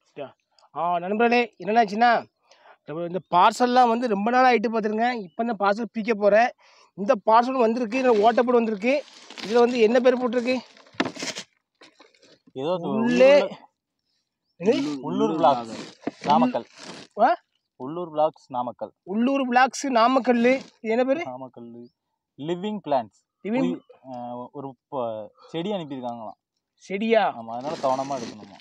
ஆ நண்பர்களே என்னென்னாச்சுன்னா நம்ம இந்த பார்சல்லாம் வந்து ரொம்ப நாள் ஆகிட்டு பார்த்துருங்க இப்போ இந்த பார்சல் பிக்க போகிறேன் இந்த பார்சல் வந்திருக்கு இதில் ஓட்டப்படு வந்திருக்கு இதில் வந்து என்ன பேர் போட்டிருக்கு ஏதோ து- உள்ளே உள்ளூர் உள்ளூர் பிளாக்ஸ் நாமக்கல் ஆ? உள்ளூர் பிளாக்ஸ் நாமக்கல் உள்ளூர் பிளாக்ஸ் நாமக்கல் இது என்ன பேர் நாமக்கல் லிவிங் பிளான்ஸ் இவன் ஒரு ப- செடி அனுப்பியிருக்காங்களாம் செடியா ஆமா அதனால கவனமா எடுக்கணுமா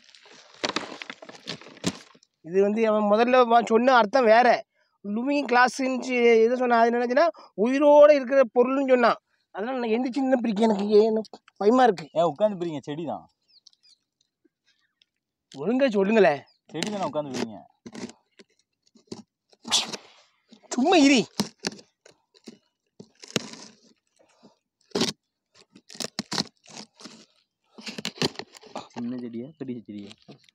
இது வந்து அவன் முதல்ல வா- சொன்ன அர்த்தம் வேற லுவிங் கிளாஸ்ன்னு எதை சொன்னான் அது நினைச்சுன்னா உயிரோடு இருக்கிற பொருள்னு சொன்னான் அதனால் நான் எந்திரிச்சு நின்று பிடிக்க எனக்கு ஏன்னு பயமா இருக்கு ஏன் உட்காந்து பிரிங்க செடி தான் ஒழுங்கா சொல்லுங்களேன் செடி தானே உட்காந்து பிரிங்க சும்மா இரி சின்ன செடியா பெரிய செடியா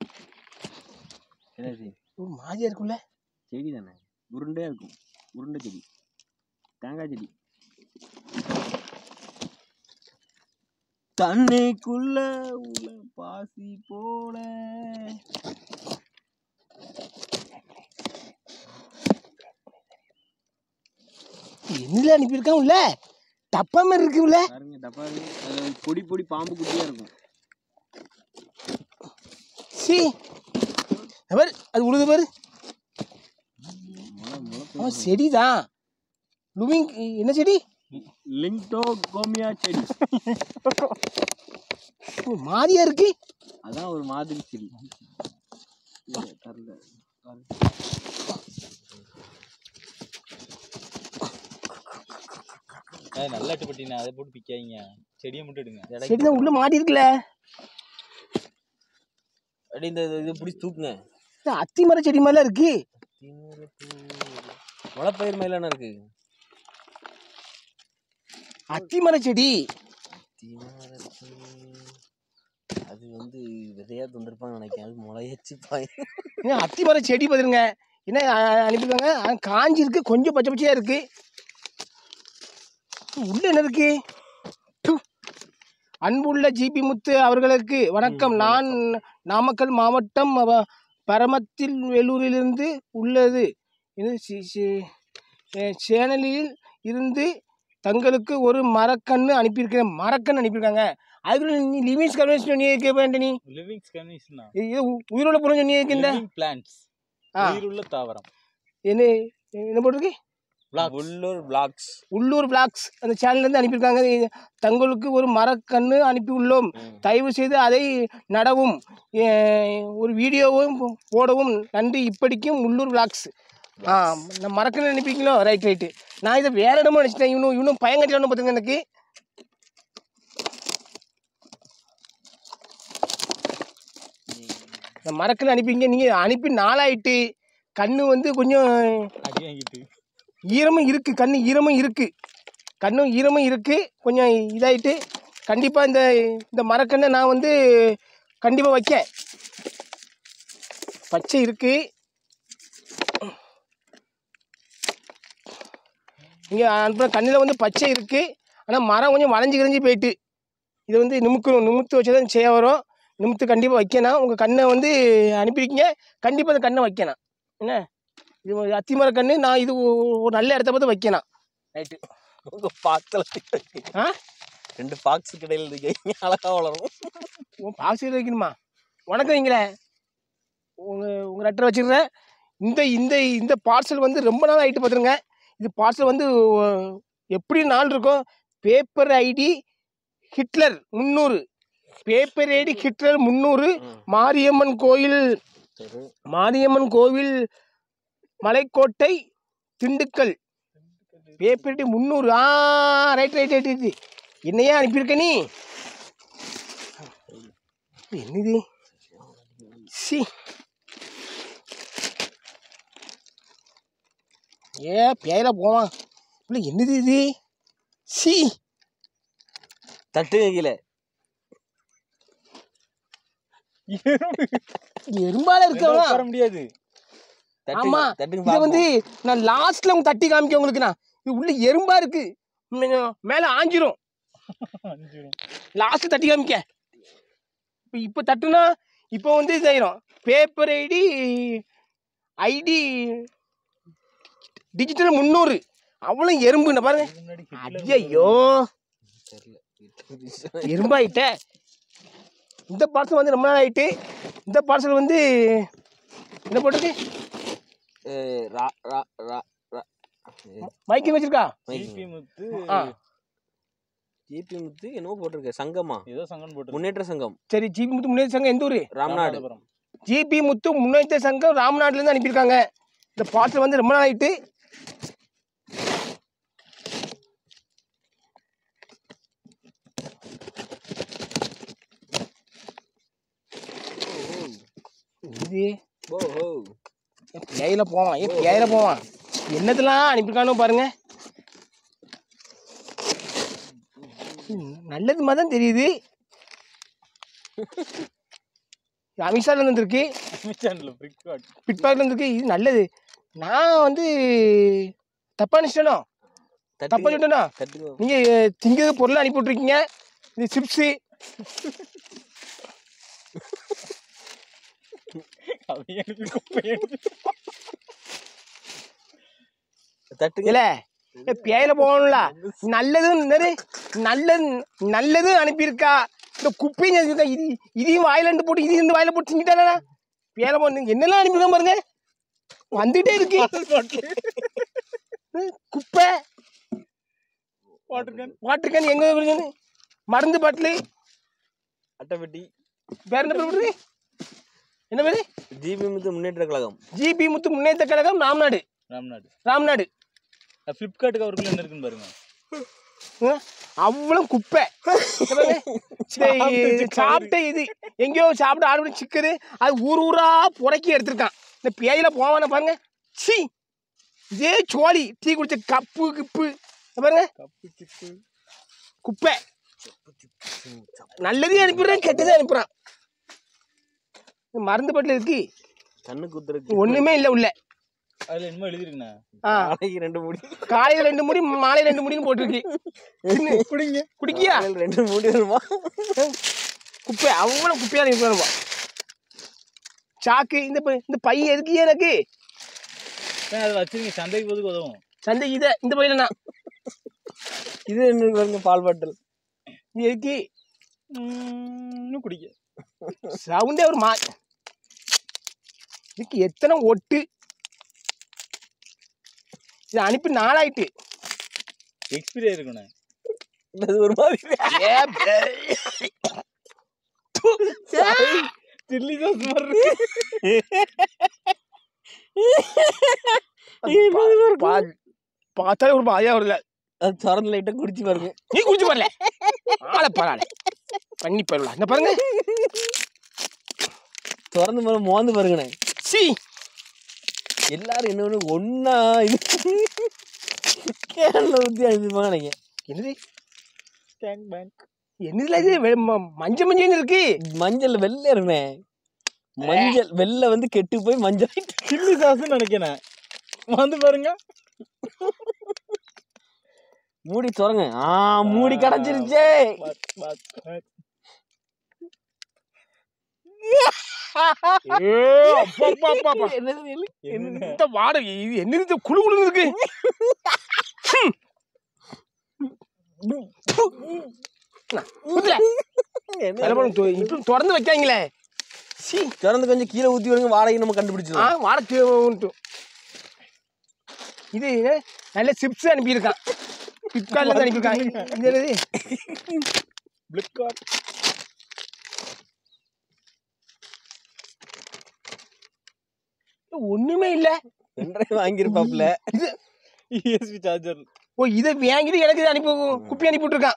என்ன செடி ஒரு மாதிரியா இருக்குல்ல செடி தானே உருண்டையா இருக்கும் உருண்டை செடி தேங்காய் செடி தண்ணிக்குள்ள உள்ள பாசி போல என்னல அனுப்பியிருக்கான் உள்ள டப்பா மாதிரி இருக்கு உள்ள பாருங்க டப்பா இருக்கு. அதுல பொடி பொடி பாம்பு குட்டியா இருக்கும் சி பாரு அது உழுது பாரு முளை முளை அவன் செடிதான் லுவிங் என்ன செடி லிங்டோ கோமியா செடி ஒரு மாதிரியா இருக்கு அதான் ஒரு மாதிரி செடி இல்ல, தரல பாரு. ஏய் நல்லா பட்டினா அதை போட்டு பிக்காதீங்க செடியை மட்டும் எடுங்க செடிதான் உள்ள மாடி இருக்குல்ல அடி இந்த இது- இது பிடிச்சி தூக்குங்க இது அத்தி மர செடி மாதிரிலாம் இருக்கு முளைப்பயிர் மேலான இருக்கு அத்தி மர செடி அது வந்து விதையா தந்திருப்பாங்க நினைக்கிறேன் அது முளையச்சு பாய் ஏன் அத்தி மர செடி பார்த்துருங்க என்ன அ- அனுப்பியிருக்காங்க அது காஞ்சி இருக்கு கொஞ்சம் பச்சை பச்சையா இருக்கு உள்ள என்ன இருக்கு ப்பு. அன்புள்ள ஜிபி முத்து அவர்களுக்கு வணக்கம் நான் நாமக்கல் மாவட்டம் அவ- பரமத்தில் வேலூரிலிருந்து உள்ளது இது சி- சி- அஹ் சேனலில் இருந்து தங்களுக்கு ஒரு மரக்கன்று அனுப்பியிருக்கிறேன் மரக்கன்று அனுப்பியிருக்காங்க அதுக்குள்ள நீ லிவிங்ஸ் கன்வென்ஷன் சொன்னி இருக்க வேண்ட நீ லிவிங் கன்வீஷனா இது உ- உயிரோட பொருள் சொன்னி இருக்கின்ற லிவிங் பிளான்ட்ஸ் ஆ. உயிருள்ள தாவரம் என்ன என்ன போட்டிருக்கு பிளாக்ஸ் உள்ளூர் பிளாக்ஸ் உள்ளூர் பிளாக்ஸ் அந்த சேனல்லேருந்து அனுப்பியிருக்காங்க இது தங்களுக்கு ஒரு மரக்கன்று அனுப்பி உள்ளோம் தயவு செய்து அதை நடவும் ஏ, ஒரு வீடியோவும் போ- போடவும் நன்றி இப்படிக்கும் உள்ளூர் பிளாக்ஸ் ஆ நம்ம மரக்கன்று அனுப்பிங்களோ ரைட் ரைட்டு நான் இதை வேற இடமா நினச்சிட்டேன் இவனும் இவனும் பயங்கட்டில் பார்த்துங்க எனக்கு இந்த மரக்கன்று அனுப்பிங்க நீங்கள் அனுப்பி நாளாயிட்டு கண்ணு வந்து கொஞ்சம் அடி வாங்கிட்டு ஈரமும் இருக்குது கண்ணு ஈரமும் இருக்குது கண்ணும் ஈரமும் இருக்குது கொஞ்சம் இதாயிட்டு கண்டிப்பாக இந்த இந்த மரக்கண்ணை நான் வந்து கண்டிப்பாக வைக்கேன் பச்சை இருக்குது இங்கே அனுப்புகிற கண்ணில் வந்து பச்சை இருக்குது ஆனால் மரம் கொஞ்சம் வளைஞ்சு கிழிஞ்சு போயிட்டு இதை வந்து நிமுக்கணும் நிமித்து வச்சு தான் செய்ய வரும் நிமித்து கண்டிப்பாக வைக்கணும் உங்கள் கண்ணை வந்து அனுப்பியிருக்கீங்க கண்டிப்பாக அந்த கண்ணை வைக்கணும் என்ன இது ஒரு அத்திமர கன்று நான் இது ஒ- ஒரு நல்ல இடத்த பார்த்து வைக்கணும் ரைட்டு உங்க பாக்ஸ்ல ஆ ரெண்டு பாக்ஸ் கடையில் இருக்கீங்க அழகா வளரும் உன் பாக்ஸில் வைக்கணுமா உனக்கு வைங்களே உங்கள் உங்கள் லெட்டர் வச்சுருந்தேன் இந்த இந்த இந்த பார்சல் வந்து ரொம்ப நாள் ஆகிட்டு பார்த்துருங்க இது பார்சல் வந்து ஒ- எப்படி நாள் இருக்கும் பேப்பர் ஐடி ஹிட்லர் முந்நூறு பேப்பர் ஐடி ஹிட்லர் முந்நூறு மாரியம்மன் கோயில் சரி மாரியம்மன் கோவில் மலைக்கோட்டை திண்டுக்கல் பேப்பர்ட்டி முந்நூறு ஆ ரைட் ரைட் ரைட் ரைட் என்னையா அனுப்பியிருக்க நீ என்னது சி ஏ பேயில போவான் இல்லை என்னது இது சி தட்டு வைக்கல எறும்பால இருக்கவா உட்கார முடியாது ஆமா தட்டுங்க இதை வந்து நான் லாஸ்ட்ல உங்க தட்டி காமிக்க உங்களுக்கு நான் இது உள்ள எறும்பா இருக்கு மே- மேல ஆஞ்சிரும் லாஸ்ட் தட்டி காமிக்க இப்போ இப்போ தட்டுனா இப்போ வந்து இதாயிரும் பேப்பர் ஐடி ஐடி டிஜிட்டல் முந்நூறு அவ்வளோ எறும்புன்னு பாருங்க இதுக்கு முன்னாடி ஹிட்லர் ஐயோ தெரியல எறும்பாயிட்ட இந்த பார்சல் வந்து ரொம்ப நாள் ஆயிட்டு இந்த பார்சல் வந்து என்ன போட்டிருக்கு ஏய், ரா ரா ரா ரா மைக்கிங் வச்சிருக்கா ஜிபி முத்து ஆ ஜிபி முத்து என்னமோ போட்டிருக்கு சங்கமா ஏதோ சங்கன் போட்டு முன்னேற்ற சங்கம் சரி ஜிபி முத்து முன்னேற்ற சங்கம் எந்த ஊர் ராம்நாடு ஜிபி முத்து முன்னேற்ற சங்கம் ராம்நாட்லேருந்து அனுப்பியிருக்காங்க இந்த பார்சல் வந்து ரொம்ப நாள் ஆயிட்டு இது ஓஹோ பேயில போவான் ஏன் பேயில போவான் என்னதெல்லாம் அனுப்பியிருக்கானோ பாருங்க ம், நல்லது மாதிரி தான் தெரியுது அமித்ஷால வந்துருக்கு அமேசான்ல ஃபிளிப்கார்ட் பிட்பாக்ல வந்துருக்கு இது நல்லது நான் வந்து தப்பா நினைச்சிட்டனோ தப்பா தட்டுங்க சொல்லிட்டேனோ தட்டுங்க நீங்க திங்க பொருளை அனுப்பி விட்ருக்கீங்க இது சிப்ஸு அவன் எனக்கு குப்பை எடுத்து தட்டுங்க இல்ல பேயில போகணும்ல நல்லது என்னது நல்லது நல்லது அனுப்பியிருக்கா இந்த குப்பையும் அனுப்பியிருக்கா இது இதையும் வாயில இருந்து போட்டு இதையும் இந்த வாயில போட்டு திங்கிட்டானா பேயில போன என்னெல்லாம் அனுப்பியிருக்கா பாருங்க வந்துட்டே இருக்கு ம், குப்பை வாட்டர் கேன் வாட்டர் கேன் எங்க இருக்குது? மருந்து பாட்டிலு அட்டைப்பெட்டி பேர் என்ன பேர் போட்டிருக்கு? என்ன பேரு ஜிபி முத்து முன்னேற்ற கழகம் ஜிபி முத்து முன்னேற்ற கழகம் ராம்நாடு ராம்நாடு ராம்நாடு ஃப்ளிப்கார்ட்டுக்கு அவருக்குள்ள என்ன இருக்குன்னு பாருங்க ம், அவ்வளவு குப்பை இங்க பாருங்க. இந்த சாப்பிட்ட இது எங்கேயோ சாப்பிட்டு ஆடு சிக்கரு அது ஊர் ஊரா புடக்கி எடுத்திருக்கான் இந்த பேயில போவான பாருங்க சி இதே சோழி டீ குடிச்ச கப்பு கிப்பு இங்க பாருங்க கப்பு சிப்பு குப்பை நல்லதையும் அனுப்பிடுறேன் கெட்டதே அனுப்புறான் இந்த மருந்து பாட்டில் இருக்கு கண்ணு குத்துறதுக்கு ஒண்ணுமே இல்லை உள்ள அதுல என்னமோ எழுதிருக்குண்ணா ஆ நாளைக்கு ரெண்டு மூடி காலையில ரெண்டு முடி மாலை ரெண்டு முடின்னு போட்டிருக்கு சின்ன குடிங்க குடிக்கியா காலையில ரெண்டு மூடி வருமா குப்பை அவ்வளோ குப்பையாக இருக்கு சாக்கு இந்த பை- இந்த பை எதுக்கு எனக்கு அதை வச்சிருங்க சந்தைக்கு போதுக்கு உதவும் சந்தை இதை இந்த பையில நான் இது என்ன இருக்கு பாருங்க பால் பாட்டில் இது எதுக்கு ம், இன்னும் குடிக்க சவுண்டே ஒரு மா இதுக்கு எத்தனை ஒட்டு இது அனுப்பி நாளாயிட்டு எக்ஸ்பீரி ஆயிருக்குண்ணே அது ஒரு மாதிரி ஏ, சில்லி சாஸ் மாதிரி இருக்கு. பா- பார்த்தாலே ஒரு மாயா வருது அது திறந்து லைட்டா குடிச்சு பாருங்க நீ குடிச்சு வரல ஆளை பரவாயில்ல பண்ணி பரவாயில்ல என்ன பாருங்க திறந்து மேல மோந்து பாருங்கண்ணே சி எல்லாரும் என்ன ஒண்ணு ஒன்னா இது கேன்ல ஊத்தி அனுப்பிப்பாங்க நினைக்கிறேன் என்னது டேங்க் பேங்க் என்னதுல இது வெ- ம- மஞ்சள் மஞ்சள் இருக்கு மஞ்சள் வெள்ளை இருக்குண்ணே மஞ்சள் வெள்ளை வந்து கெட்டு போய் மஞ்சள் ஆயிட்டு. சில்லி சாஸ்ன்னு நினைக்கிறேன் வந்து பாருங்க மூடி திறங்க ஆ மூடி கிடைச்சிருச்சே பாத், பாத், பாத். ஏ, அப்பா, அப்பா, அப்பா, அப்பா. என்னது இது? என்னண்ணே? இந்த வாடகை இது என்னது இது குழு குழு இருக்கு ஊத்துல. என்ன? வேலை பண்ணு, தொ- இப்படி திறந்து வைக்காங்களே சி திறந்து கொஞ்சம் கீழே ஊத்தி வருங்க வாடகை நம்ம ஆ கண்டுபிடிச்சிடலாம் வாடகை உண்டு இது என்ன? நல்ல சிப்ஸ் அனுப்பியிருக்கான் ஃப்ளிப்கார்ட்ல இருந்து அனுப்பியிருக்கான் இது என்னது Flipkart. ஒண்ணுமே இல்ல பென்ட்ரைவ் வாங்கியிருப்பாப்ல இது ESP charger. ஓ இதை வாங்கிட்டு எனக்கு இதை அனுப்பி குப்பி அனுப்பி விட்டுருக்கான்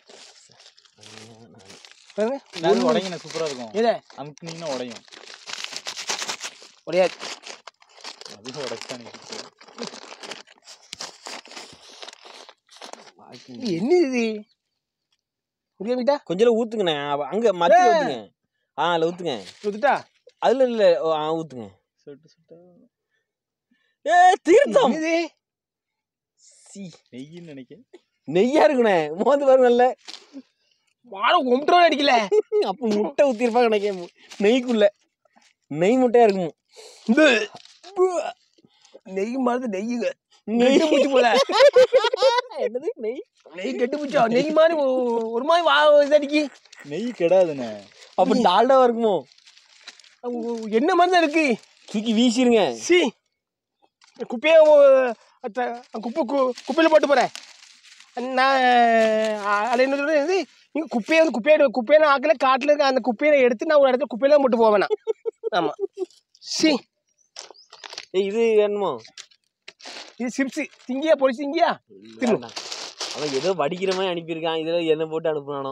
பாருங்க அது உடைங்கண்ணே, சூப்பரா இருக்கும் எதை அமுக்குனீங்கன்னா உடையும் உடையாது அதுவும் உடைச்சானே இது என்ன இது புரியாமிட்டா கொஞ்சம் ஊத்துங்கண்ணே அவ- அங்க மத்திய ஊத்துங்க ஆ அதுல ஊத்துங்க கொடுத்துட்டா அதுல இல்ல ஓ, ஆ ஊத்துங்க சொட்டு சொட்டா ஏ தீர்த்தம் இது சீ, நெய்யின்னு நினைக்கிறேன் நெய்யா இருக்குண்ணே மோந்து பாருங்க நல்ல வாழை ஒன்றரை அடிக்கல அப்ப முட்டை ஊத்திருப்பாங்க நினைக்கிறேன் நெய்க்குள்ள நெய் முட்டையா இருக்கும் இந்த நெய் மாதிரி நெய்யுங்க நெய் கெட்டு பூச்சி போல என்னது நெய் நெய் கெட்டு பூச்சா நெய் மாதிரி ஒ- ஒரு மாதிரி வா இதடிக்கு நெய் கெடாதுண்ணே அப்ப டால்டாவா இருக்குமோ என்ன மாதிரி தான் இருக்கு தூக்கி வீசிருங்க சி குப்பையை குப்பை கு- குப்பையில போட்டு போறேன் நான் அதில் என்ன சொல்றது நீங்கள் குப்பையை வந்து குப்பையை குப்பையை ஆக்கல காட்டில் இருக்க அந்த குப்பையை எடுத்து நான் ஒரு இடத்துல குப்பையில போட்டு போவேன் நான் ஆமாம் சி ஏய் இது வேணுமோ இது சிப்ஸு திங்கியா பொடி திங்கியா தின்னு. வேண்டாம். அவன் ஏதோ வடிக்கிற மாதிரி அனுப்பியிருக்கான் இதுல என்ன போட்டு அனுப்புனானோ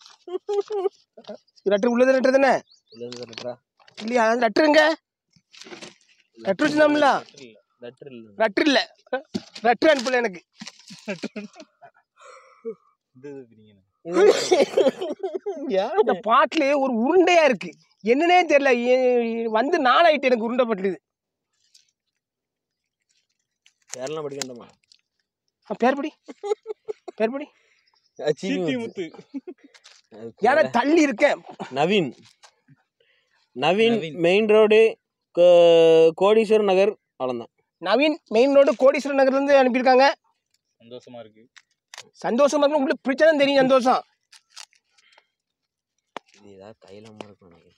லெட்டர் உள்ளது லெட்டர் தானே லெட்டரா இல்லையா அந்த லெட்டருங்க லெட்டர் வச்சுருந்தோம்ல லெட்டர் இல்ல லெட்டர் இல்லை லெட்டர் அனுப்பல எனக்கு இந்த இது பிரிங்கண்ணே இந்த பாட்டில் ஒரு உருண்டையா இருக்கு என்னன்னே தெரியல ஏ- வந்து நாளாயிட்டு எனக்கு உருண்டை பட்டுது பேரெல்லாம் படிக்க வேண்டாமா ஆ, பேர்படி பேர்படி சீட்டி முத்து ஏன்னா தள்ளி இருக்கேன் நவீன் நவீன் நவீன். மெயின் ரோடு கோடீஸ்வரர் நகர் அவ்வளோதான் நவீன் மெயின் ரோடு கோடீஸ்வரர் நகர்ல இருந்து அனுப்பியிருக்காங்க சந்தோஷமா இருக்கு சந்தோஷமா இருக்கு உங்களுக்கு பிடிச்சதான் தெரியும் சந்தோஷம் இது ஏதாவது தைலமாக இருக்கும் நினைக்கிறேன்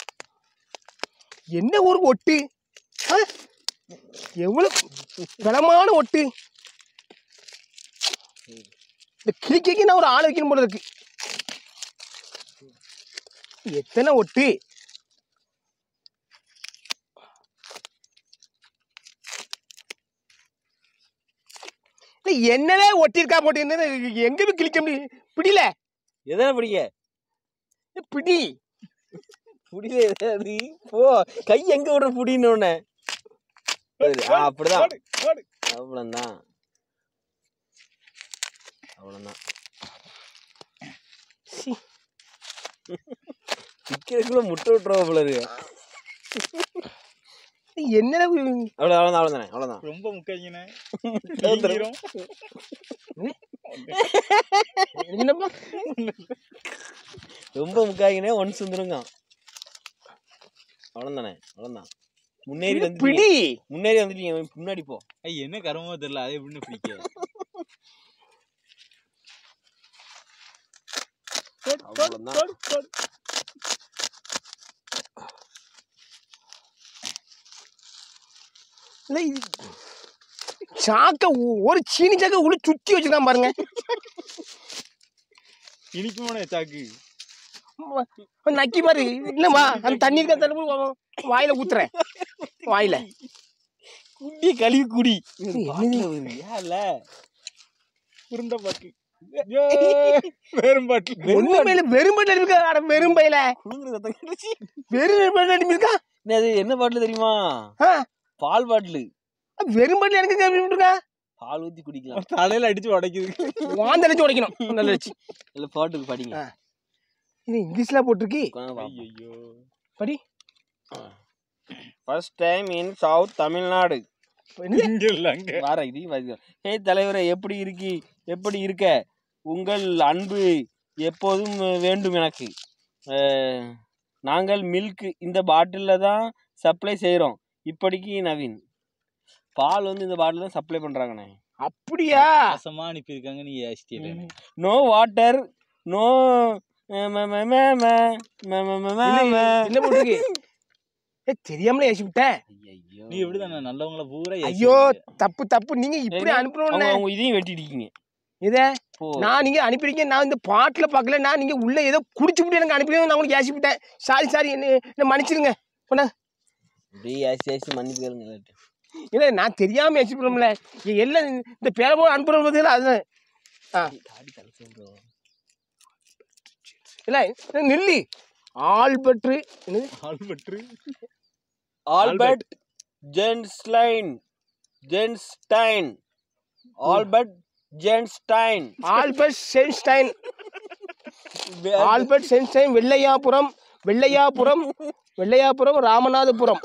என்ன ஒரு ஒட்டு ஆ? எவ்வளவு பலமான ஒட்டு இந்த கிளிக்கைக்கு நான் ஒரு ஆள் வைக்கணும் போல இருக்கு எத்தனை ஒட்டு இல்ல, என்னலே ஒட்டியிருக்கா போட்டு எங்க போய் கிளிக்க முடியும் பிடில எதனா பிடிக்க பிடி புடியில எதாவது போ கை எங்க விடுற புடின்னு உடனே ஆ அப்படிதான் ஓடு, ஓடு. அவ்வளோதான் அவ்வளோதான் சீ. விற்கிறதுக்குள்ள முட்டை விட்டுருவோம் போல இருக்கு என்னடா அவ்வளோ அவ்வளோதான் அவ்வளோதானே அவ்வளோதான் ரொம்ப முக்காய்ங்கண்ணே வந்துரும். என்னப்பா ரொம்ப முக்காயினே ஒன்ஸ் வந்துருங்க அவ்வளோதானே அவ்வளோதான் முன்னேறி வந்து பிடி முன்னேறி வந்துட்டீங்க முன்னாடி போ ஐய் என்ன கருமோ தெரியல அது எப்படின்னு பிடிக்க அவ்வளோதான் இல்ல இது சாக்க ஒ- ஒரு சீனி சாக்க உள்ள சுத்தி வச்சிருக்கான் பாருங்க இனிக்குமான சாக்கு ம- நக்கி பாரு இல்லம்மா அந்த தண்ணி இருக்க தண்ணி கூட வா- வாயில ஊத்துறேன் வாயில குடி கழுவி குடி ஏன்ல உருண்டை பாக்கு வேறும் பாட்டு ஒண்ணுமே இல்ல வெறும் பையில இருக்கா அட வெறும் பையில குடுங்குற சத்தம் கேட்டுச்சு வெறும் பையில அனுப்பியிருக்கா என்ன அது என்ன பாட்டில் தெரியுமா ஆ, பால் பாட்டில் வெறும் பையில எனக்கு அனுப்பியிருக்கா பால் ஊற்றி குடிக்கலாம் தலையில அடிச்சு உடைக்குது வாந்தடிச்சு உடைக்கணும் நல்ல வச்சு இல்லை பாட்டுக்கு படிங்க ஆ. இது இங்கிலீஷ்ல போட்டிருக்கு உட்காந்து பார்ப்போம். ஐயோ படி first time in south Tamil Nadu என்னது? இங்க இல்ல அங்க வார இது வாசிக்க. ஹே தலைவரே எப்படி இருக்கி எப்படி இருக்க உங்கள் அன்பு எப்போதும் வேண்டும் எனக்கு அஹ், நாங்கள் மில்க் இந்த பாட்டிலில் தான் சப்ளை செய்கிறோம் இப்படிக்கு நவீன் பால் வந்து இந்த பாட்டில் தான் சப்ளை பண்ணுறாங்கண்ணே அப்படியா பாசமா அனுப்பியிருக்காங்க நீ ஏசிட்டே நோ வாட்டர் நோ இல்ல, என்ன போட்டிருக்கு ஏ, தெரியாமலே ஏசி விட்டேன் நீ எப்படிதானே நல்லவங்கள பூரா ஐயோ தப்பு தப்பு நீங்க இப்படி அனுப்பணும்னு அவங்க இதையும் வெட்டிட்டீங்க இத போ நான் நீங்க அனுப்பிடுங்க நான் இந்த பாட்டுல பார்க்கல நான் நீங்க உள்ள ஏதோ குடிச்சு விட்டு எனக்கு அனுப்பிடுங்க நான் உங்களுக்கு ஏசி விட்டேன் சாரி சாரி என்ன என்ன மன்னிச்சிருங்க போனா அப்படியே ஆசி ஆசி மன்னிப்பு கேளுங்க இல்ல நான் தெரியாம ஏசி விடுறோம்ல எல்லாம் இந்த பேர போல அனுப்புறது அது ஆ தாடி தலைச்சு bro. இல்ல நில்லி ஆல்பற்று என்னது Albert Albert Einstein Einstein Albert Einstein Albert Einstein Albert Einstein Vellaiyapuram Vellaiyapuram Vellaiyapuram Ramanathapuram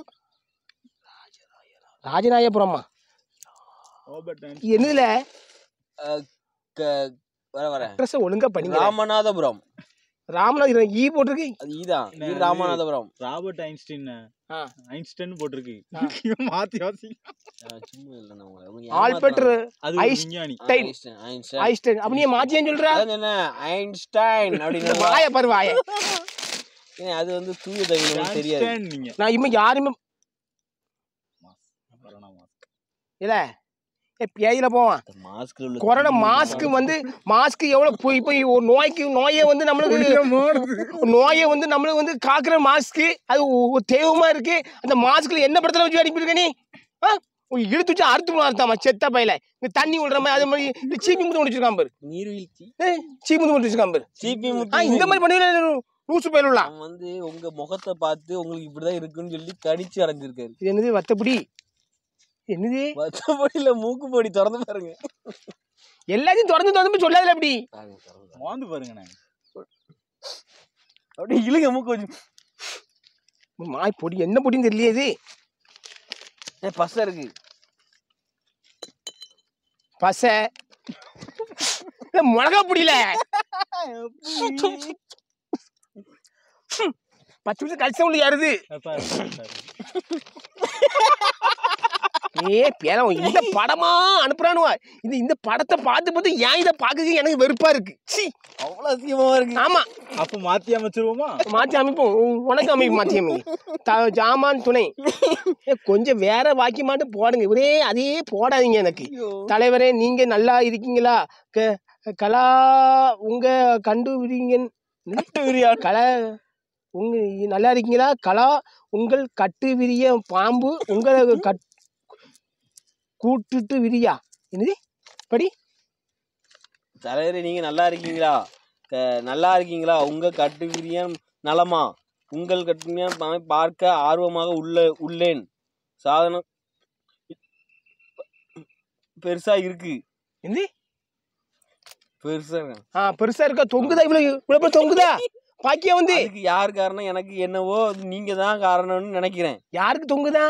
ராஜநாயபுரமா ஆல்பர்ட் என்னதுல அஹ், க- வர வர அட்ரஸ் ஒழுங்கா படிங்க ராமநாதபுரம் ராமநாதபுரம் ஈ போட்டிருக்கு அது ஈதான் என்ன ஈ அது? ராமநாதபுரம் ராபர்ட் ஐன்ஸ்டீன் ஆ. ஐன்ஸ்டைன் போட்டிருக்கு ஆ. இவன் மாத்தி வாசி ஆ, சும்மா இல்லைண்ணா உங்களை. அவங்க ஆல்பர்ட் ஏமாத்துறாங்க. அது ஒரு ஐஸ்- விஞ்ஞானி ஆ, ஐன்ஸ்டைன். Einstein, Einstein. ஐஸ்டன் அப்ப நீ மாத்தியான்னு சொல்ற அதான் சொன்னேன், ஐன்ஸ்டைன் அப்படின்னு வாய பாரு வாய ஏன் அது வந்து தூய தமிழ் உங்களுக்கு தெரியாது ஐன்ஸ்டைன் நீங்க நான் இனிமே யாருமே கொரோனா மாஸ்க் இல்ல ஏ பேயில போவான் இந்த மாஸ்க்ல உள்ள கொரோனா தூய மாஸ்க் வந்து மாஸ்க் எவ்வளவு போய் போய் ஒரு நோய்க்கு நோயை வந்து நம்மளுக்கு நோயை வந்து நம்மளுக்கு வந்து காக்குற மாஸ்க் அது ஒரு தெய்வமா இருக்கு அந்த மாஸ்க்ல என்ன படத்துல வச்சு அனுப்பியிருக்க நீ ஆ? உன் இழுத்து வச்சு அறுத்து அறுத்தாமா செத்த பையில இந்த தண்ணி விடுற மாதிரி அது மாதிரி இந்த சீப்பி முத்து முடிச்சிருக்கான் பாரு நீர்வீழ்ச்சி ஏய், சீப்பி முத்து முடிச்சிருக்கான் பாரு சிபி ஆ இந்த மாதிரி பண்ணி லூசு பயிலாம் அவன் வந்து உங்க முகத்தை பார்த்து உங்களுக்கு இப்படிதான் இருக்குன்னு சொல்லி கடிச்சு அடைஞ்சிருக்காரு இது என்னது வத்தப்படி என்னது மற்றபடியில மூக்கு பொடி திறந்து பாருங்க எல்லாத்தையும் திறந்து திறந்து சொல்லாதுல அப்படி பாருங்க, திறந்து பாருங்க. மோந்து பாருங்கண்ணே அப்படியே இழுங்க மூக்கு கொஞ்சம் மாய் பொடி என்ன பொடின்னு தெரியலையே இது ஏ பச இருக்கு பசை இல்ல மிளகா பொடியில பத்து நிமிஷம் கழிச்சா உங்களுக்கு யாருது பாரு, பாரு. ஏ பேரம் இந்த படமா அனுப்புறானுவா இந்த இந்த படத்தை பார்த்து பார்த்து ஏன் இதை பார்க்க எனக்கு வெறுப்பா இருக்கு சி அவ்வளவு அதிகமா இருக்கு ஆமா அப்ப மாத்தி அமைச்சிருவோமா மாற்றி அமைப்போம் உ- உனக்கு அமைப்பு மாற்றி அமைப்பு த ஜாமான் துணை ஏ, கொஞ்சம் வேற வாக்கியமாட்டு போடுங்க ஒரே அதே போடாதீங்க எனக்கு ஐயோ. தலைவரே நீங்க நல்லா இருக்கீங்களா க கலா உங்க கண்டுபிடிங்க கலா உங்க நல்லா இருக்கீங்களா கலா உங்கள் கட்டு விரிய பாம்பு உங்களை கட் கூட்டுட்டு விரியா என்னது படி தலைவரே நீங்க நல்லா இருக்கீங்களா க- நல்லா இருக்கீங்களா உங்க கட்டு விரியம் நலமா உங்கள் கட்டுவிரியம் பா- பார்க்க ஆர்வமாக உள்ள உள்ளேன் சாதனம் பெருசா இருக்கு என்னது பெருசா இருக்கு. ஆ பெருசா இருக்கா தொங்குதா இவ்வளவு இவ்வளவு பெரிய தொங்குதா பாக்கியா வந்து அதுக்கு யார் காரணம் எனக்கு என்னவோ அது நீங்க தான் காரணம்னு நினைக்கிறேன் யாருக்கு தொங்குதா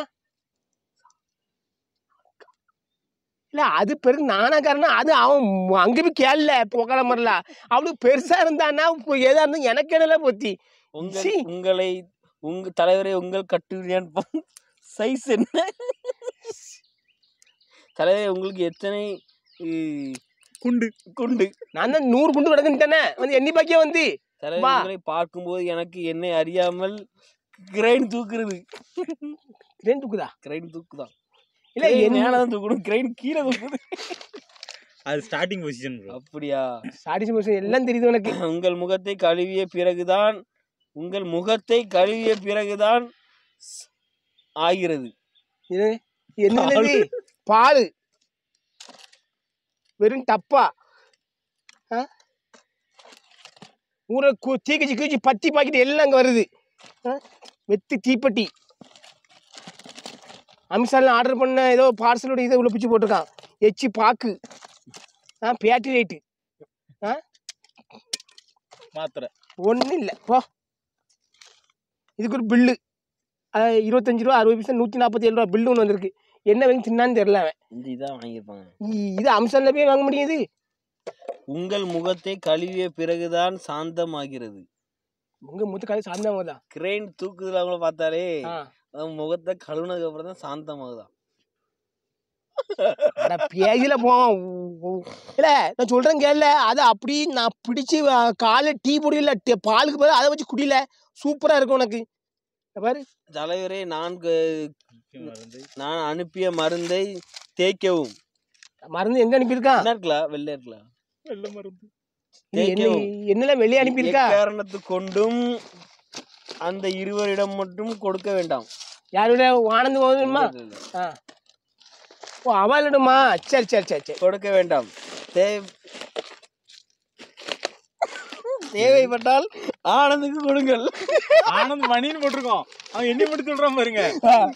இல்ல அது பெரு நானா காரணம் அது அவன் ம- அங்க போய் கேள்ல புகழ மரல அவளுக்கு பெருசா இருந்தான்னா இப்போ எதா இருந்தா எனக்கு என்னல பத்தி உங்கள் சீ. உங்களை உங்க தலைவரே உங்கள் கட்டுவிரியான் சைஸ் என்ன தலைவரே உங்களுக்கு எத்தனை உ, குண்டு குண்டு நான் தான் நூறு குண்டு கிடக்குன்ட்டானே வந்து எண்ணி பாக்கியா வந்து தலைவர் வா. உங்களை பார்க்கும்போது எனக்கு என்னை அறியாமல் கிரைன் தூக்குறது கிரேன் தூக்குதா கிரைன் தூக்குதான் இல்ல இல்ல என்ன மேல தான் தூக்கணும் கிரைன் கீழே தூக்குது அது ஸ்டார்டிங் பொசிஷன் ப்ரோ அப்படியா சாடிச்சு மனுஷன் எல்லாம் தெரியுது உனக்கு உங்கள் முகத்தை கழுவிய பிறகுதான் உங்கள் முகத்தை கழுவிய பிறகுதான் ஸ்- ஆகிறது இது என்னது பால் வெறும் டப்பா ஆ? ஊரை கு தீக்கிச்சு கீச்சு பத்தி பாக்கெட் எல்லாம் அங்கே வருது ஆ? வெத்து தீப்பெட்டி அமித்ஷாலாம் ஆர்டர் பண்ண ஏதோ பார்சலோட இதை உள்ள பிடிச்சி போட்டிருக்கான் எச்சி பாக்கு ஆ பேட்டரி ரைட்டு ஆ மாத்திரை ஒன்றும் இல்லை போ இதுக்கு ஒரு பில்லு இருபத்தஞ்சு ரூபா அறுபது பைசா நூற்றி நாற்பத்தி ஏழு ரூபா பில்லு ஒன்று வந்திருக்கு என்ன வாங்கி தின்னான்னு தெரில அவன் இந்த இதான் வாங்கியிருப்பாங்க இ- இது அம்சம்ல போய் வாங்க முடியாது உங்கள் முகத்தை கழுவிய பிறகுதான் சாந்தமாகிறது உங்க முத்து காலை சார்ந்தவங்க தான் கிரைன் தூக்குதுல அவங்கள பார்த்தாலே ஆ அவன் முகத்தை கழுவுனதுக்கு அப்புறம் தான் சாந்தமாகுதான் அட பேஜில் போவான் ஊ- ஊ- இல்ல நான் சொல்றேன் கேள்ல அதை அப்படி நான் பிடிச்சி காலை டீ பொடியில் பாலுக்கு பதிலா அதை வச்சு குடியில சூப்பரா இருக்கும் உனக்கு இத பாரு தலைவரே நான் க- மருந்து நான் அனுப்பிய மருந்தை தேய்க்கவும் மருந்து எங்க அனுப்பியிருக்கான் என்ன இருக்கலாம் வெள்ளை இருக்கலாம் வெள்ள மருந்து இது என்ன தேய்க்கவும். என்னெல்லாம் வெளியே அனுப்பியிருக்கா எக்காரணத்து கொண்டும் அந்த இருவரிடம் மட்டும் கொடுக்க வேண்டாம் யாரோட ஆனந்த் போதுமா இல்ல, இல்ல. ஆ ஓ அவளிடுமா சரி சரி சரி சரி கொடுக்க வேண்டாம் தேவை தேவைப்பட்டால் ஆனந்துக்கு கொடுங்கள் ஆனந்த் மணின்னு போட்டிருக்கோம் அவன் என்ன மட்டும் சொல்றான் பாருங்க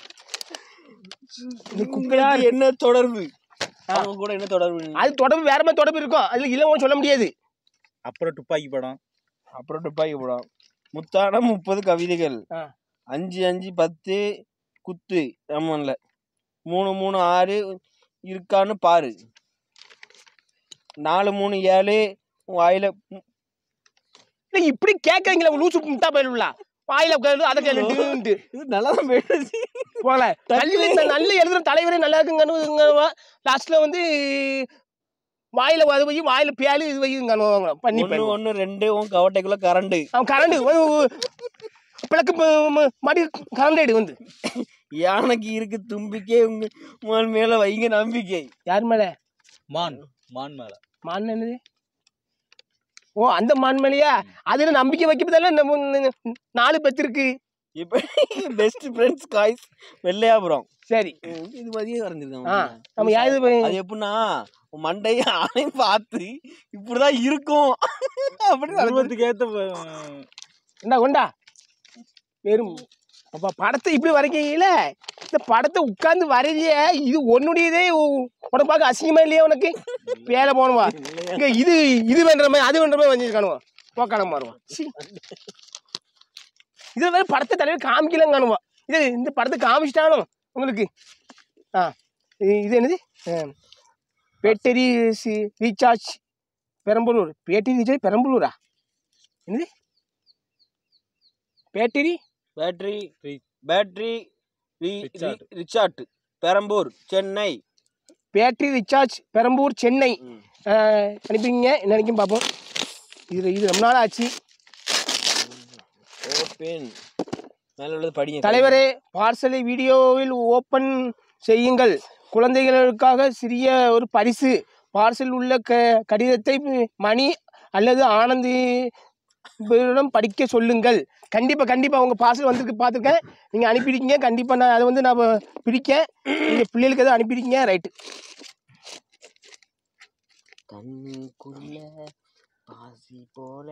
இது குப்பையா உங்களுக்கு என்ன தொடர்பு அவங்க கூட என்ன தொடர்பு அது தொடர்பு வேற மாதிரி தொடர்பு இருக்கும் அதுல இல்ல சொல்ல முடியாது அப்புறம் துப்பாக்கி படம் அப்புறம் துப்பாக்கி போடாம் முத்தான முப்பது கவிதைகள் ஆ. அஞ்சு அஞ்சு பத்து குத்து ஆமாம்ல மூணு மூணு ஆறு இருக்கான்னு பாரு நாலு மூணு ஏழு உன் வாயில டேய், இப்படி கேட்கறீங்களா லூசு முட்டா பயிலுங்களா வாயில கேளு அதை கேளுட்டு இது நல்லா தான் போயிடுச்சு போகல நல்ல நல்ல எழுதுற தலைவரே நல்லா இருக்குங்கன்னு லாஸ்ட்ல வந்து வாயில அது வை வாயில பேலு இது வைங்க பண்ணி ஒன்று ஒன்று ரெண்டு உன் கவட்டைக்குள்ள கரண்டு அவன் கரண்ட் பிளக்கு ம- ம- மடி கரண்ட் ஆயிடு வந்து யானைக்கு இருக்கு தும்பிக்கை உங்க உங்கள் மேல வைங்க நம்பிக்கை யார் மேல மான் மான் மேல மான் என்னது ஓ அந்த மான் மேலையா அதுல நம்பிக்கை வைக்கப்பதால நம்ம நாலு பத்து இருக்கு இப்போ பெஸ்ட் ஃப்ரெண்ட்ஸ் காய்ஸ் வெள்ளையாபுரம் சரி இது மதியம் ஆ வரைஞ்சிருக்காங்க நம்ம யா- இது போய்- அது எப்படின்னா உன் மண்டைய ஆணையும் பார்த்து இப்படிதான் இருக்கும் அப்படின்னு வரைஞ்சிருக்கு. உருவத்துக்கு ஏத்த இந்தா கொண்டா வெறும் அப்ப படத்தை இப்படி வரைக்கல இந்த படத்தை உட்கார்ந்து வரைய இது உன்னுடையதே உ- உனக்கு பார்க்க அசிங்கமா இல்லையா உனக்கு வேலை போகணுமா இங்க இது இது வேண்ட மாதிரி அது வேண்ட மாதிரி வஞ்சிருக்கானுவா போக்கான மாறுவான் இது வேற படத்தை தலைவர் காமிக்கலாம் காணுவா இது இந்த படத்தை காமிச்சிட்டாலும் உங்களுக்கு ஆ இது- இது என்னது battery recharge Perambalur battery recharge பெரம்பலூரா என்னது battery battery battery Richard. Richard Perambur Chennai battery recharge Perambur Chennai ம். அஹ், அனுப்பிங்க என்ன நினைக்கும் பார்ப்போம் இது இது ரொம்ப நாள் ஆச்சு ஓபன் மேல உள்ளது படிங்க தலைவரே பார்சலை வீடியோவில் ஓப்பன் செய்யுங்கள் குழந்தைகளுக்காக சிறிய ஒரு பரிசு பார்சல் உள்ள க கடிதத்தை மணி அல்லது ஆனந்தி இவரிடம் படிக்க சொல்லுங்கள் கண்டிப்பாக கண்டிப்பாக உங்கள் பார்சல் வந்திருக்கு பார்த்துருக்கேன் நீங்கள் அனுப்பியிருக்கீங்க கண்டிப்பாக நான் அதை வந்து நான் பிரிக்கேன் நீங்கள் பிள்ளைகளுக்கு எதுவும் அனுப்பியிருக்கீங்க ரைட்டு கண்ணுக்குள்ள பாசி போல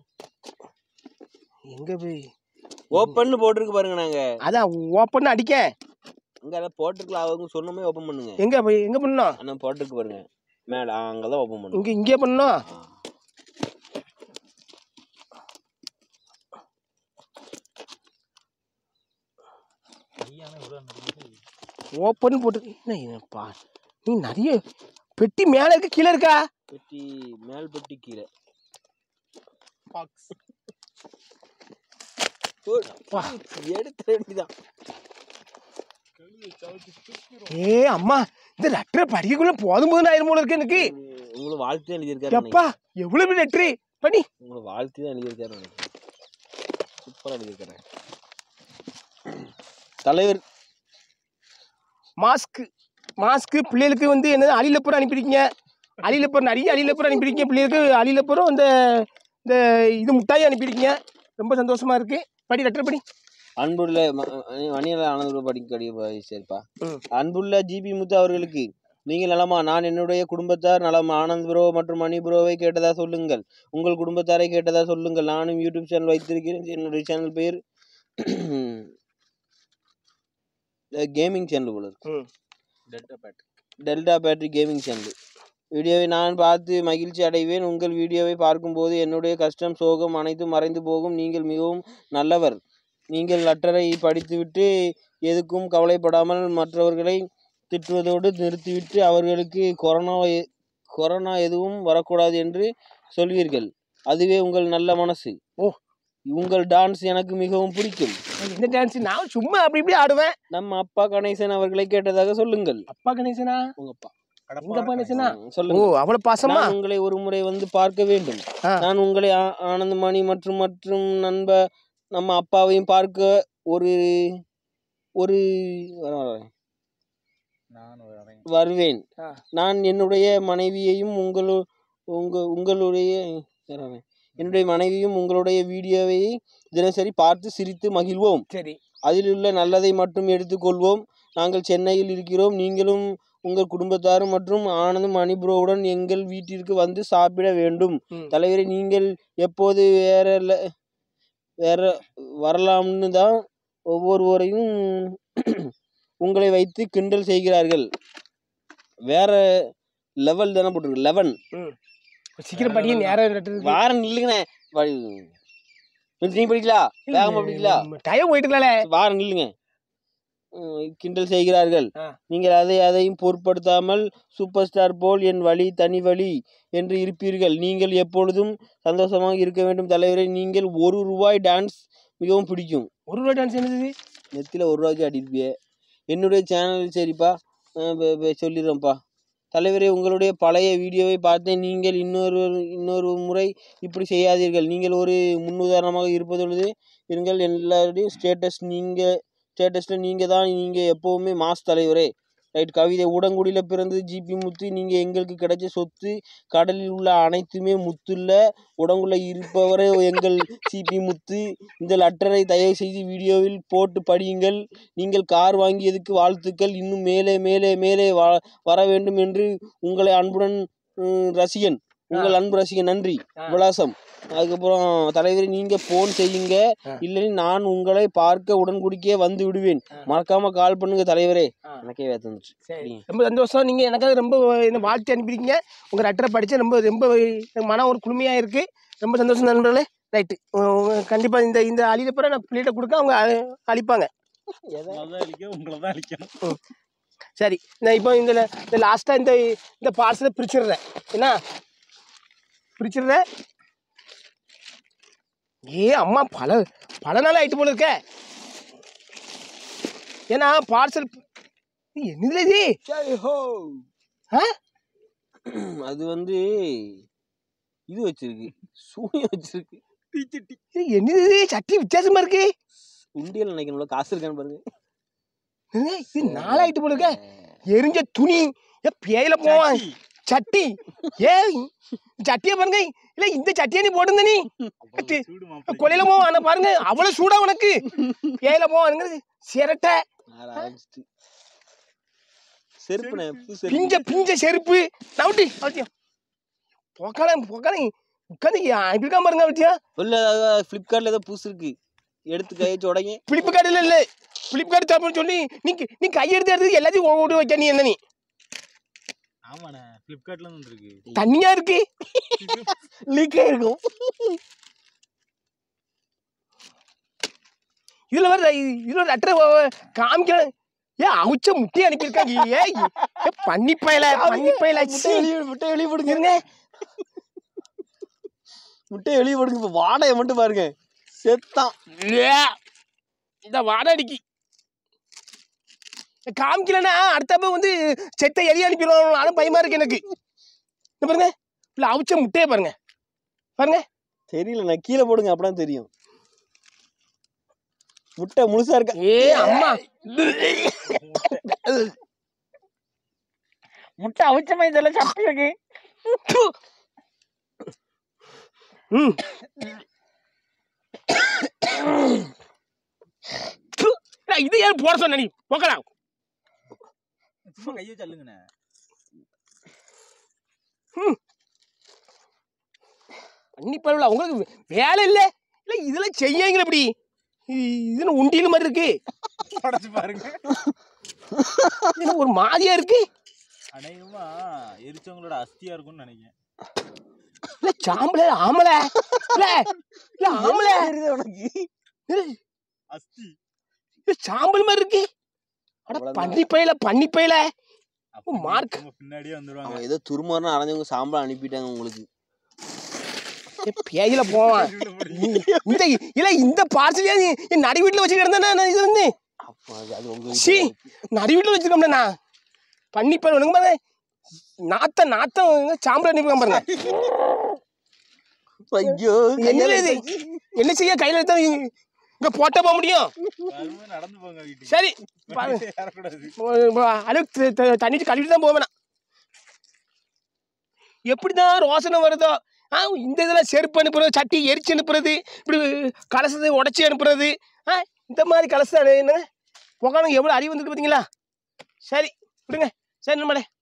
எங்கே போய் ஓப்பன் போட்டிருக்கு பாருங்க நாங்க அதான் ஓப்பன் அடிக்க அங்க அதை போட்டிருக்கல அவங்க சொன்னமே ஓப்பன் பண்ணுங்க எங்கே போய் எங்கே பண்ணணும் அண்ணா போட்டிருக்கு பாருங்க மேல ஆ, அங்கதான் ஓப்பன் பண்ணுங்க இங்கே இங்கே பண்ணணும் ஆ. கையான இவ்வளவு நடந்தது. ஓப்பன் போட்டு என்ன இதுப்பா நீ நிறைய பெட்டி மேலே இருக்கு கீழே இருக்கா பெட்டி மேல் பெட்டி கீழே வா. எடுத்த வேண்டிதான் ஏ அம்மா இந்த லெட்டர் படிக்கக்குள்ள போதும் போதும் ஆயிரம் போல இருக்கு எனக்கு உங்களை வாழ்த்து எழுதியிருக்காரு எப்பா எவ்வளவு பெரிய லெட்டரு பண்ணி உங்களை வாழ்த்து தான் எழுதியிருக்காரு சூப்பரா எழுதியிருக்காரு தலைவர் மாஸ்க் மாஸ்க்கு பிள்ளைகளுக்கு வந்து என்னது அலிலப்புறம் அனுப்பியிருக்கீங்க அலிலப்புறம் நிறைய அலிலப்புறம் அனுப்பியிருக்கீங்க பிள்ளைகளுக்கு அலிலப்புறம் இந்த இந்த இது முட்டாய் அனுப்பியிருக்கீங்க ரொம்ப சந்தோஷமா இருக்கு படி லெட்டர் படி அன்புள்ள ம- மணியல ஆனந்த படிக்க சரிப்பா ம். அன்புள்ள ஜிபி முத்து அவர்களுக்கு நீங்கள் நலமா நான் என்னுடைய குடும்பத்தார் நலம் ஆனந்த் ப்ரோ மற்றும் மணி ப்ரோவை கேட்டதா சொல்லுங்கள் உங்கள் குடும்பத்தாரை கேட்டதா சொல்லுங்கள் நானும் யூடியூப் சேனல் வைத்திருக்கிறேன் என்னுடைய சேனல் பேர் கேமிங் சேனல் போல இருக்கு. ம் delta bat delta battery gaming channel வீடியோவை நான் பார்த்து மகிழ்ச்சி அடைவேன் உங்கள் வீடியோவை பார்க்கும்போது என்னுடைய கஷ்டம் சோகம் அனைத்தும் மறைந்து போகும் நீங்கள் மிகவும் நல்லவர் நீங்கள் லெட்டரை படித்துவிட்டு எதுக்கும் கவலைப்படாமல் மற்றவர்களை திட்டுவதோடு நிறுத்திவிட்டு அவர்களுக்கு கொரோனா எ- கொரோனா எதுவும் வரக்கூடாது என்று சொல்வீர்கள் அதுவே உங்கள் நல்ல மனசு ஓ. உங்கள் டான்ஸ் எனக்கு மிகவும் பிடிக்கும் என்ன டான்ஸ் நான் சும்மா அப்படி இப்படி ஆடுவேன் நம்ம அப்பா கணேசன் அவர்களை கேட்டதாக சொல்லுங்கள் அப்பா கணேசனா உங்க அப்பா எங்க அப்பா கணேசனா ம், ஓ சொல்லுங்க அவ்வளவு பாசமா நான் உங்களை ஒரு முறை வந்து பார்க்க வேண்டும் ஆ. நான் உங்களை ஆ- ஆனந்தமணி மற்றும் மற்றும் நண்ப நம்ம அப்பாவையும் பார்க்க ஒரு ஒரு வர- வர- நான் வரேன் வருவேன் ஆ. நான் என்னுடைய மனைவியையும் உங்களு உங்க உங்களுடைய வர- என்னுடைய மனைவியும் உங்களுடைய வீடியோவை தினசரி பார்த்து சிரித்து மகிழ்வோம் சரி அதில் உள்ள நல்லதை மட்டும் எடுத்துக்கொள்வோம் நாங்கள் சென்னையில் இருக்கிறோம் நீங்களும் உங்கள் குடும்பத்தாரும் மற்றும் ஆனந்தும் மணிபுரோவுடன் எங்கள் வீட்டிற்கு வந்து சாப்பிட வேண்டும் ம். தலைவரை நீங்கள் எப்போது வேற ல- வேற வரலாம்னு தான் ஒவ்வொருவரையும் உங்களை வைத்து கிண்டல் செய்கிறார்கள் வேற லெவல் தானே போட்டிருக்கு லெவன் ம் சீக்கிரம் படிக்க நேரம் லெட்டர் இருக்கு வாரம் இல்லைங்கண்ணே வ- நீ படிக்கலாம் வேகமா படிக்கலாம் டைம் போயிட்டு இருக்கல வாரம் நில்லுங்க ம், கிண்டல் செய்கிறார்கள் ஆ. நீங்கள் அதை அதையும் பொருட்படுத்தாமல் சூப்பர் ஸ்டார் போல் என் வழி தனி வழி என்று இருப்பீர்கள் நீங்கள் எப்பொழுதும் சந்தோஷமாக இருக்க வேண்டும் தலைவரே நீங்கள் ஒரு ரூபாய் டான்ஸ் மிகவும் பிடிக்கும் ஒரு ரூபா டான்ஸ் என்னது நெத்தியில் ஒரு ரூபாய்க்கு அடிப்பிய என்னுடைய சேனல் சரிப்பா அஹ் ப- ப- சொல்லிடுறேன்ப்பா தலைவரே உங்களுடைய பழைய வீடியோவை பார்த்தேன் நீங்கள் இன்னொரு இன்னொரு முறை இப்படி செய்யாதீர்கள் நீங்கள் ஒரு முன்னுதாரணமாக இருப்பதொழுது இருங்கள் எல்லாருடையும் ஸ்டேட்டஸ் நீங்கள் ஸ்டேட்டஸில் நீங்கள் தான் நீங்கள் எப்போவுமே மாஸ் தலைவரே ரைட் கவிதை ஊடங்குடியில் பிறந்தது ஜிபி முத்து நீங்கள் எங்களுக்கு கிடைச்ச சொத்து கடலில் உள்ள அனைத்துமே முத்துல்ல உடங்குள்ள இருப்பவரே எங்கள் சிபி முத்து இந்த லெட்டரை தயவு செய்து வீடியோவில் போட்டு படியுங்கள் நீங்கள் கார் வாங்கியதுக்கு வாழ்த்துக்கள் இன்னும் மேலே மேலே மேலே வ வர வேண்டும் என்று உங்களை அன்புடன் ம், ரசிகன் உங்கள் அன்பு ரசிகன் நன்றி ஆ. விலாசம் அதுக்கப்புறம் தலைவரே நீங்க போன் செய்யுங்க ஆ. இல்லைன்னு நான் உங்களை பார்க்க உடன்குடிக்கே வந்து விடுவேன் ஆ. மறக்காம கால் பண்ணுங்க தலைவரே ஆ. எனக்கே வேத்து வந்துச்சு சரி ரொம்ப சந்தோஷம் நீங்கள் எனக்காக ரொம்ப என்ன வாழ்த்து அனுப்பியிருக்கீங்க உங்கள் லெட்டரை படித்து ரொம்ப ரொம்ப எனக்கு மனம் ஒரு குளுமையாக இருக்குது ரொம்ப சந்தோஷம் நண்பர்களே ரைட்டு கண்டிப்பாக இந்த இந்த அழியில பிற நான் பிள்ளைகிட்ட கொடுக்க அவங்க அ- அழிப்பாங்க தான் அழிக்க உங்களை தான் அழிக்கணும் சரி நான் இப்போ இந்த இந்த லாஸ்ட்டாக இந்த இந்த பார்சலை பிரிச்சிடுறேன் என்ன பிரிச்சிடுறேன் ஏ அம்மா பல பல நாள் ஆயிட்டு போல இருக்க ஏன்னா பார்சல் என்னதுல இது சரி ஹோ ஆ? அது வந்து இது வச்சிருக்கு சூனியம் வச்சிருக்கு இது என்னது இது? சட்டி வித்தியாசமா இருக்கு உண்டியல் நினைக்கணும்ல காசு இருக்கான்னு பாருங்க என்ன, இது நாளாயிட்டு போல இருக்க எரிஞ்ச துணி ஏ பேயில போவான் சட்டி ஏ சட்டியை பாருங்க இல்ல இந்த சட்டியை நீ போட்டுருந்த நீ சட்டி. சூடு மாப்பிள்ளை. கொலையில போவான் ஆனா பாருங்க அவ்வளவு சூடா உனக்கு பேயில போவான் சிரட்டை ஆரம்பிச்சிட்டு செருப்புண்ணே புது செருப்பு பிஞ்ச பிஞ்ச செருப்பு நவுட்டி அவத்தியம் பொக்கால பொக்கால உட்காந்து இப்படிக்கா பாருங்க அவத்தியம் இல்ல ஃப்ளிப்கார்ட்ல ஏதோ புதுசு இருக்கு எடுத்து கை வச்சு உடைங்க பிளிப்கார்ட்டில் இல்லை பிளிப்கார்ட் தப்புன்னு சொல்லி நீ நீ கையெடுத்து எடுத்து எல்லாத்தையும் ஓடி வைக்க நீ என்ன நீ ஆமாண்ணே பிளிப்கார்ட்ல இருந்து வந்திருக்கு தண்ணியா இருக்கு லீக்கே இருக்கும் இதுல வர இதுல லெட்டர் காமிக்க ஏ அவுச்ச முட்டையை அனுப்பியிருக்காங்க ஏ ஏ, பண்ணி பயல பண்ணி பயல முட்டை வெளியே முட்டை வெளியே போடுங்க இருங்க முட்டையை வெளியே போடுங்க இப்போ வாடகை மட்டும் பாருங்க செத்தான் ஏ, இந்த வாடை அடிக்கி காமிக்கலன்னா அடுத்தப்ப வந்து செத்த எலி அனுப்பிடுவாங்க ஆனா பயமா இருக்கு எனக்கு இந்த பாருங்க இல்ல அவிச்ச முட்டையை பாருங்க பாருங்க தெரியல நான் கீழே போடுங்க அப்பதான் தெரியும் முட்டை முழுசா இருக்கா ஏ அம்மா முட்டை அவிச்சமா இதெல்லாம் சப்பி இருக்கு ப்பு. ம் ப்பு. ஏய், இது ஏன் போட சொன்ன நீ போக்கடா சும்மா கையை தள்ளுங்கண்ணே பண்ணி பரவாயில்ல உங்களுக்கு வேலை இல்லை இல்லை இதெல்லாம் செய்யங்கள இப்படி இதுன்னு உண்டியல் மாதிரி இருக்கு உடச்சு பாருங்க இது ஒரு மாதிரியா இருக்கு அநேகமா எரிச்சவங்களோட அஸ்தியா இருக்கும்னு நினைக்கிறேன் இல்ல சாம்பல ஆமல இல்ல இல்ல ஆமல தெரியுது உனக்கு அஸ்தி இது சாம்பல் மாதிரி இருக்கு அட அவ்வளவுதான். பண்ணி பையில பண்ணி பையில அப்ப மார்க். உங்க பின்னாடியே வந்துருவாங்க அவன் ஏதோ துருமாறுன்னு அரைஞ்சவங்க சாம்பல் அனுப்பிட்டாங்க உங்களுக்கு பேயில போவான் இந்த இல்ல இந்த பார்சலியா நீ என் நடு வீட்டுல வச்சு கிடந்தா இது வந்து அப்போ அது அது உங்க சீ நடு வீட்டுல வச்சிருக்கோம்ல நான் பண்ணி பையில உனக்கு பாருங்க நாத்தம் நாத்தம் சாம்பல் அனுப்பிருக்கான் பாருங்க ஐயோ என்ன இது என்ன செய்ய கையில எடுத்தா இங்க போட்ட போக முடியும் வரும்போது நடந்து போங்க வீட்டுக்கு சரி பாரு. வெளியே ஏறக்கூடாது அழுக்கு தண்ணிட்டு கழுவிட்டு தான் போவேன் எப்படி தான் ரோசனை வருதோ ஆ இந்த இதெல்லாம் செருப்பு அனுப்புறது சட்டி எரிச்சு அனுப்புறது இப்படி கலசத்தை உடச்சி அனுப்புறது ஆ இந்த மாதிரி கலசம் என்ன புகானுங்க எவ்வளோ அறிவு வந்துருக்கு பார்த்தீங்களா சரி விடுங்க சரி நம்மளே